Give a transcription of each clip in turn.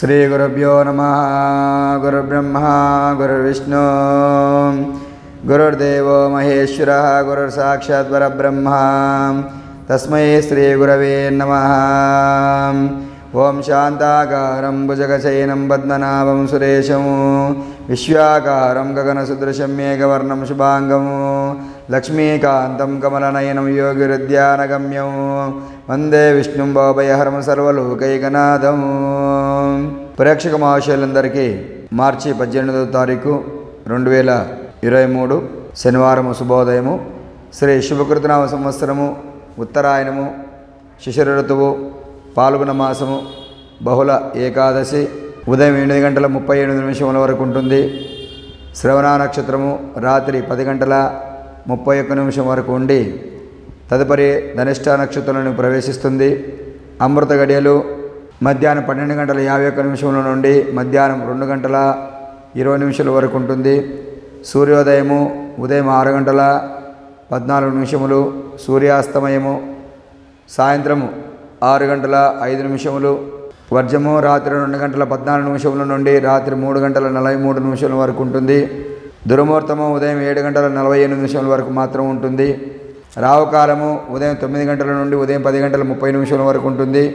శ్రీగురుభ్యో నమ గురుబ్రహ్మ గురుర్విష్ణు గురుర్దేవో మహేశ్వర గురుర్సాక్షాత్ పరబ్రహ్మ తస్మై శ్రీగురవే నమ ఓం శాంతాకారం భుజగశయనం పద్మనాభం సురేశం విశ్వాకారం గగనసుదృశం మేఘవర్ణం శుభాంగం లక్ష్మీకాంతం కమలనయనం యోగిరుద్యానగమ్యం వందే విష్ణుం భవభయహరం సర్వలోకైకనాథం ప్రేక్షక మహాశయులందరికీ మార్చి పద్దెనిమిదవ తారీఖు రెండు వేల ఇరవై మూడు శనివారము శుభోదయము శ్రీ శుభకృతనామ సంవత్సరము ఉత్తరాయణము శిశిర ఋతువు పాల్గొన మాసము బహుళ ఏకాదశి ఉదయం ఎనిమిది గంటల ముప్పై ఎనిమిది నిమిషముల వరకు ఉంటుంది శ్రవణ నక్షత్రము రాత్రి పది గంటల ముప్పై ఒక్క నిమిషం వరకు ఉండి తదుపరి ధనిష్ట నక్షత్రంలో ప్రవేశిస్తుంది అమృత గడియలు మధ్యాహ్నం పన్నెండు గంటల యాభై ఒక్క నిమిషముల నుండి మధ్యాహ్నం రెండు గంటల ఇరవై నిమిషాల వరకు ఉంటుంది సూర్యోదయము ఉదయం ఆరు గంటల పద్నాలుగు నిమిషములు సూర్యాస్తమయము సాయంత్రము ఆరు గంటల ఐదు నిమిషములు వర్జము రాత్రి రెండు గంటల పద్నాలుగు నిమిషముల నుండి రాత్రి మూడు గంటల నలభై మూడు నిమిషాల వరకు ఉంటుంది దుర్ముహూర్తము ఉదయం ఏడు గంటల నలభై ఎనిమిది నిమిషాల వరకు మాత్రం ఉంటుంది రావుకాలము ఉదయం తొమ్మిది గంటల నుండి ఉదయం పది గంటల ముప్పై నిమిషాల వరకు ఉంటుంది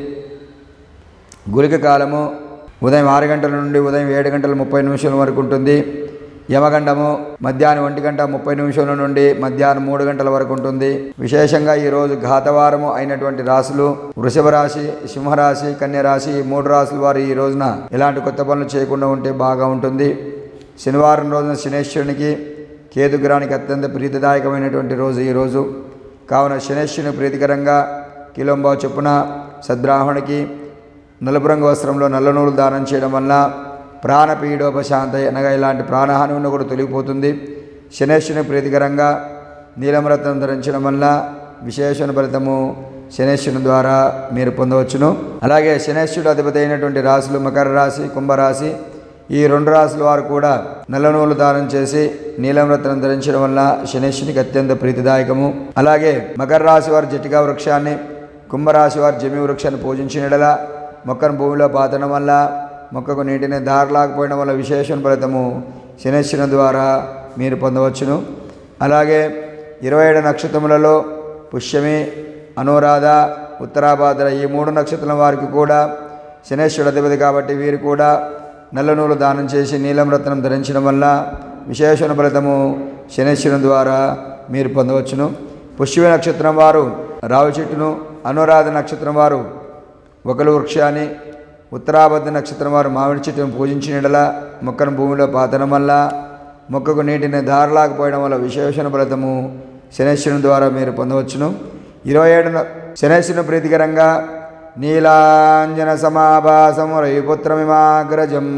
గులిక కాలము ఉదయం ఆరు గంటల నుండి ఉదయం ఏడు గంటల ముప్పై నిమిషాల వరకు ఉంటుంది యమగండము మధ్యాహ్నం ఒంటి గంట ముప్పై నిమిషాల నుండి మధ్యాహ్నం మూడు గంటల వరకు ఉంటుంది విశేషంగా ఈరోజు ఘాతవారము అయినటువంటి రాశులు వృషభ రాశి సింహరాశి కన్య రాశి ఈ మూడు రాశుల వారు ఈ రోజున ఎలాంటి కొత్త పనులు చేయకుండా ఉంటే బాగా ఉంటుంది శనివారం రోజున శనేశ్వరునికి కేతుగ్రహానికి అత్యంత ప్రీతిదాయకమైనటువంటి రోజు ఈ రోజు కావున శనేశ్వరుని ప్రీతికరంగా కిలోంబావు చొప్పున సద్బ్రాహ్మణికి నలుపు రంగు వస్త్రంలో నల్ల నూలు దానం చేయడం వల్ల ప్రాణపీడోపశాంత అనగా ఇలాంటి ప్రాణహాని ఉన్న కూడా తొలగిపోతుంది శనేశ్వరుని ప్రీతికరంగా నీలమరత్నం ధరించడం వల్ల విశేషణ ఫలితము శనేశ్వరుని ద్వారా మీరు పొందవచ్చును అలాగే శనేశ్వరుడు అధిపతి అయినటువంటి రాశులు మకర రాశి కుంభరాశి ఈ రెండు రాశుల వారు కూడా నల్ల నూలు దానం చేసి నీలమరత్నం ధరించడం వల్ల శనేశ్వరునికి అత్యంత ప్రీతిదాయకము అలాగే మకర రాశి వారు జటికా వృక్షాన్ని కుంభరాశి వారు జమి వృక్షాన్ని పూజించినడలా మొక్కను భూమిలో పాతడం వల్ల మొక్కకు నీటిని దారలాకపోవడం వల్ల విశేషణ ఫలితము శనేశ్వరుని ద్వారా మీరు పొందవచ్చును అలాగే ఇరవై ఏడు నక్షత్రములలో పుష్యమి అనురాధ ఉత్తరాభాద్ర ఈ మూడు నక్షత్రం వారికి కూడా శనేశ్వరుడు అధిపతి కాబట్టి వీరు కూడా నల్ల నూలు దానం చేసి నీలం రత్నం ధరించడం వల్ల విశేషణ ఫలితము శనేశ్వరుని ద్వారా మీరు పొందవచ్చును పుష్యమి నక్షత్రం వారు రావి చెట్టును అనురాధ నక్షత్రం వారు ఒకలు వృక్షాన్ని ఉత్తరాబద్ధ నక్షత్రం వారు మామిడి చెట్టును పూజించినడల మొక్కను భూమిలో పాతడం వల్ల మొక్కకు నీటిని దారలాకపోయడం వల్ల విశేషణ ఫలితము శనేశ్వరుని ద్వారా మీరు పొందవచ్చును ఇరవై ఏడున శనేశ్వరుని ప్రీతికరంగా నీలాంజన సమాభాసం రవిపుత్రమిమాగ్రజం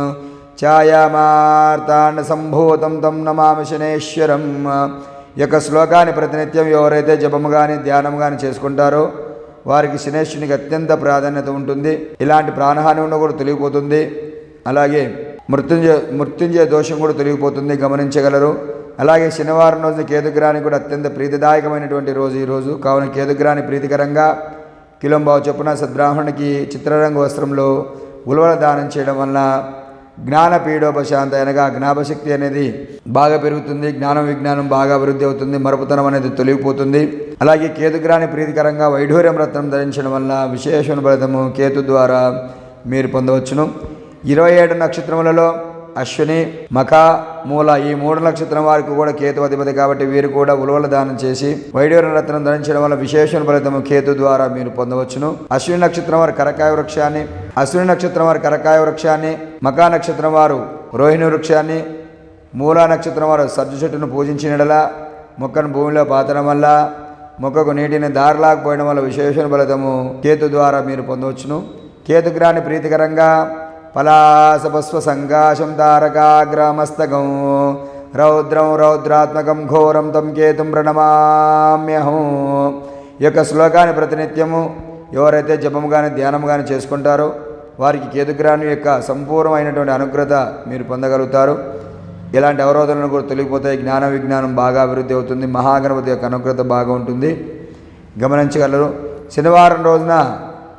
ఛాయామార్తాండ సంభూతం తం నమామి శనేశ్వరం ఈ యొక్క శ్లోకాన్ని ప్రతినిత్యం ఎవరైతే జపము కానీ ధ్యానం కానీ చేసుకుంటారో వారికి శనేశ్వరునికి అత్యంత ప్రాధాన్యత ఉంటుంది ఇలాంటి ప్రాణహాని ఉన్న కూడా తొలగిపోతుంది అలాగే మృత్యుంజయ మృత్యుంజయ దోషం కూడా తొలగిపోతుంది గమనించగలరు అలాగే శనివారం రోజు కేతుగ్రహానికి కూడా అత్యంత ప్రీతిదాయకమైనటువంటి రోజు ఈ రోజు కావున కేతుగ్రహాన్ని ప్రీతికరంగా కిలోంబావు చొప్పున సద్బ్రాహ్మణునికి చిత్రరంగు వస్త్రంలో ఉలవల దానం చేయడం వల్ల జ్ఞాన పీడోపశాంత అనగా జ్ఞాపశక్తి అనేది బాగా పెరుగుతుంది జ్ఞానం విజ్ఞానం బాగా అభివృద్ధి అవుతుంది మరపుతనం అనేది తొలగిపోతుంది అలాగే కేతుగ్రాని ప్రీతికరంగా వైఢూర్యం రత్నం ధరించడం వల్ల విశేషణ ఫలితము కేతు ద్వారా మీరు పొందవచ్చును ఇరవై ఏడు నక్షత్రములలో అశ్విని మఖ మూల ఈ మూడు నక్షత్రం వారికి కూడా కేతు అధిపతి కాబట్టి వీరు కూడా ఉలవల దానం చేసి వైడూర్య రత్నం ధరించడం వల్ల విశేషణ ఫలితము కేతు ద్వారా మీరు పొందవచ్చును అశ్విని నక్షత్రం వారు కరకాయ వృక్షాన్ని అశ్విని నక్షత్రం వారు కరకాయ వృక్షాన్ని మకా నక్షత్రం వారు రోహిణి వృక్షాన్ని మూలా నక్షత్రం వారు సజ్జు చెట్టును పూజించినడలా మొక్కను భూమిలో పాతడం వల్ల మొక్కకు నీటిని దారలాకపోయడం వల్ల విశేషణ ఫలితము కేతు ద్వారా మీరు పొందవచ్చును కేతుగ్రాన్ని ప్రీతికరంగా పలాసపస్వ సంకాశం తారకాగ్రామస్తకం రౌద్రం రౌద్రాత్మకం ఘోరం తం కేతుం ప్రణమామ్యహం ఈ యొక్క శ్లోకాన్ని ప్రతినిత్యము ఎవరైతే జపము కానీ ధ్యానం కానీ చేసుకుంటారో వారికి కేతుగ్రాని యొక్క సంపూర్ణమైనటువంటి అనుగ్రత మీరు పొందగలుగుతారు ఇలాంటి అవరోధాలను కూడా తొలగిపోతాయి జ్ఞాన విజ్ఞానం బాగా అభివృద్ధి అవుతుంది మహాగణపతి యొక్క అనుగ్రత బాగా ఉంటుంది గమనించగలరు శనివారం రోజున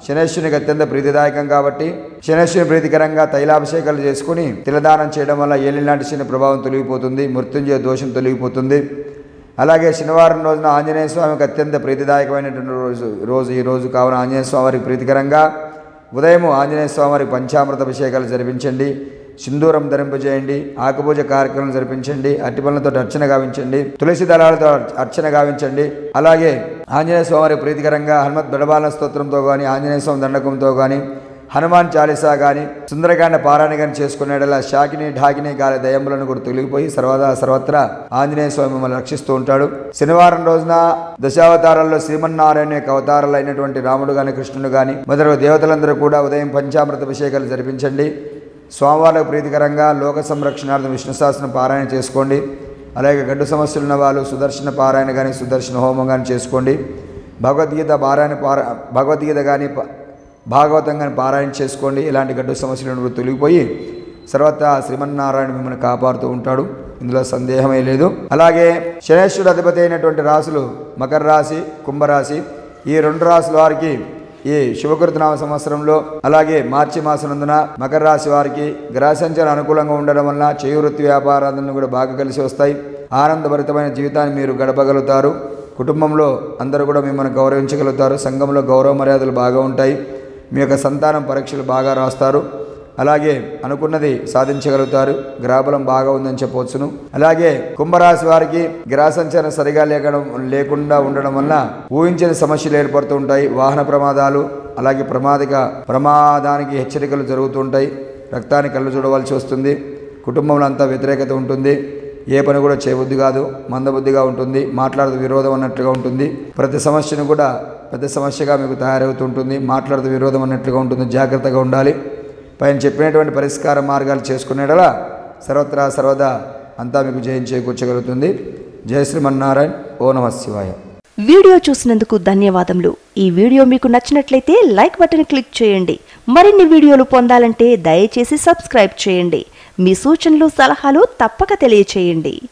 శనేశ్వరునికి అత్యంత ప్రీతిదాయకం కాబట్టి శనేశ్వరుని ప్రీతికరంగా తైలాభిషేకాలు చేసుకుని తిలదానం చేయడం వల్ల ఏలినాటి శని ప్రభావం తొలగిపోతుంది మృత్యుంజయ దోషం తొలగిపోతుంది అలాగే శనివారం రోజున ఆంజనేయ స్వామికి అత్యంత ప్రీతిదాయకమైనటువంటి రోజు రోజు ఈ రోజు కావున ఆంజనేయ స్వామివారికి ప్రీతికరంగా ఉదయం ఆంజనేయ స్వామివారికి పంచామృత అభిషేకాలు జరిపించండి సింధూరం ధరింపజేయండి ఆకుపూజ కార్యక్రమం జరిపించండి అట్టిపనులతో అర్చన గావించండి తులసి దళాలతో అర్చన గావించండి అలాగే ఆంజనేయ స్వామి ప్రీతికరంగా హనుమత్ బిడబాల స్తోత్రంతో కానీ ఆంజనేయ స్వామి దండకంతో కానీ హనుమాన్ చాలీసా కానీ సుందరకాండ పారాయణ కానీ చేసుకునేటలా శాకిని ఢాకిని గాలి దయములను కూడా తొలగిపోయి సర్వదా సర్వత్రా ఆంజనేయ స్వామి మిమ్మల్ని రక్షిస్తూ ఉంటాడు శనివారం రోజున దశావతారాల్లో శ్రీమన్నారాయణ యొక్క అవతారాలు అయినటువంటి రాముడు కానీ కృష్ణుడు కానీ మొదలగు దేవతలందరూ కూడా ఉదయం పంచామృత అభిషేకాలు జరిపించండి స్వామివారికి ప్రీతికరంగా లోక సంరక్షణార్థం విష్ణు సహస్రం పారాయణ చేసుకోండి అలాగే గడ్డు సమస్యలు ఉన్న వాళ్ళు సుదర్శన పారాయణ కానీ సుదర్శన హోమం కానీ చేసుకోండి భగవద్గీత పారాయణ పారా భగవద్గీత కానీ ప- భాగవతం కానీ పారాయణ చేసుకోండి ఇలాంటి గడ్డు సమస్యలను కూడా తొలగిపోయి సర్వత్రా శ్రీమన్నారాయణ మిమ్మల్ని కాపాడుతూ ఉంటాడు ఇందులో సందేహమే లేదు అలాగే శనేశ్వరుడు అధిపతి అయినటువంటి రాశులు మకర రాశి కుంభరాశి ఈ రెండు రాశుల వారికి ఈ శుభకృతనామ సంవత్సరంలో అలాగే మార్చి మాసనందున మకర రాశి వారికి గ్రహ సంచారం అనుకూలంగా ఉండడం వల్ల చేయి వృత్తి వ్యాపారాలను కూడా బాగా కలిసి వస్తాయి ఆనందభరితమైన జీవితాన్ని మీరు గడపగలుగుతారు కుటుంబంలో అందరూ కూడా మిమ్మల్ని గౌరవించగలుగుతారు సంఘంలో గౌరవ మర్యాదలు బాగా ఉంటాయి మీ యొక్క సంతానం పరీక్షలు బాగా రాస్తారు అలాగే అనుకున్నది సాధించగలుగుతారు గ్రహబలం బాగా ఉందని చెప్పవచ్చును అలాగే కుంభరాశి వారికి గ్రహ సంచారం సరిగా లేకడం లేకుండా ఉండడం వల్ల ఊహించని సమస్యలు ఏర్పడుతూ ఉంటాయి వాహన ప్రమాదాలు అలాగే ప్రమాదిక ప్రమాదానికి హెచ్చరికలు జరుగుతుంటాయి రక్తాన్ని కళ్ళు చూడవలసి వస్తుంది కుటుంబంలో అంతా వ్యతిరేకత ఉంటుంది ఏ పని కూడా చేయబుద్ధి కాదు మందబుద్ధిగా ఉంటుంది మాట్లాడుతూ విరోధం అన్నట్లుగా ఉంటుంది ప్రతి సమస్యను కూడా పెద్ద సమస్యగా మీకు తయారవుతుంటుంది మాట్లాడుతూ విరోధం అన్నట్లుగా ఉంటుంది జాగ్రత్తగా ఉండాలి పైన చెప్పినటువంటి పరిష్కార మార్గాలు చేసుకునేటలా సర్వత్రా సర్వదా అంతా మీకు జయం చేకూర్చగలుగుతుంది జయ శ్రీమన్నారాయణ ఓ నమ శివాయ వీడియో చూసినందుకు ధన్యవాదములు ఈ వీడియో మీకు నచ్చినట్లయితే లైక్ బటన్ క్లిక్ చేయండి మరిన్ని వీడియోలు పొందాలంటే దయచేసి సబ్స్క్రైబ్ చేయండి మీ సూచనలు సలహాలు తప్పక తెలియచేయండి